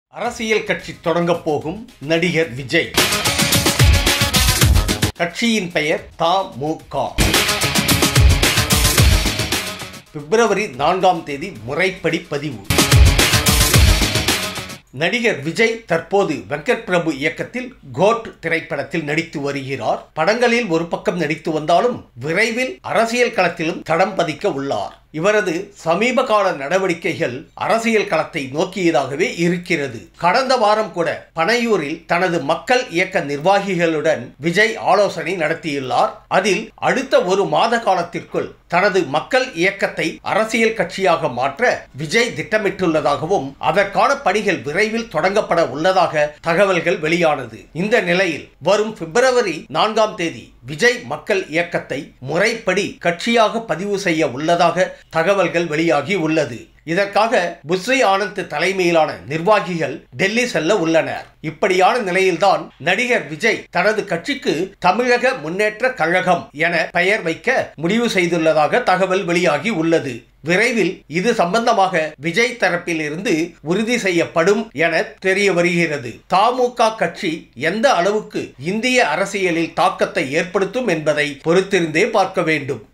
அரசியல் கட்சி தொடங்கப் போகும் நடிகர் விஜய் கட்சியின் பெயர் தமுக பிப்ரவரி நான்காம் தேதி முறைப்படி பதிவு நடிகர் விஜய் தற்போது வெங்கட் பிரபு இயக்கத்தில் கோட் திரைப்படத்தில் நடித்து வருகிறார் படங்களில் ஒரு பக்கம் நடித்து வந்தாலும் விரைவில் அரசியல் களத்திலும் தடம் பதிக்க உள்ளார் இவரது சமீப கால நடவடிக்கைகள் அரசியல் களத்தை நோக்கியதாகவே இருக்கிறது கடந்த வாரம் கூட பனையூரில் தனது மக்கள் இயக்க நிர்வாகிகளுடன் விஜய் ஆலோசனை நடத்தியுள்ளார் அதில் அடுத்த ஒரு மாத காலத்திற்குள் தனது மக்கள் இயக்கத்தை அரசியல் கட்சியாக மாற்ற விஜய் திட்டமிட்டுள்ளதாகவும் அதற்கான பணிகள் விரைவில் தொடங்கப்பட உள்ளதாக தகவல்கள் வெளியானது இந்த நிலையில் வரும் பிப்ரவரி நான்காம் தேதி விஜய் மக்கள் இயக்கத்தை முறைப்படி கட்சியாக பதிவு செய்ய உள்ளதாக தகவல்கள் வெளியாகி உள்ளது இதற்காக புஸ்ரி ஆனந்த் தலைமையிலான நிர்வாகிகள் டெல்லி செல்ல உள்ளனர் இப்படியான நிலையில்தான் நடிகர் விஜய் தனது கட்சிக்கு தமிழக முன்னேற்ற கழகம் என பெயர் வைக்க முடிவு செய்துள்ளதாக தகவல் வெளியாகி உள்ளது விரைவில் இது சம்பந்தமாக விஜய் தரப்பில் இருந்து உறுதி செய்யப்படும் என தெரிய வருகிறது தமுக கட்சி எந்த அளவுக்கு இந்திய அரசியலில் தாக்கத்தை ஏற்படுத்தும் என்பதை பொறுத்திருந்தே பார்க்க வேண்டும்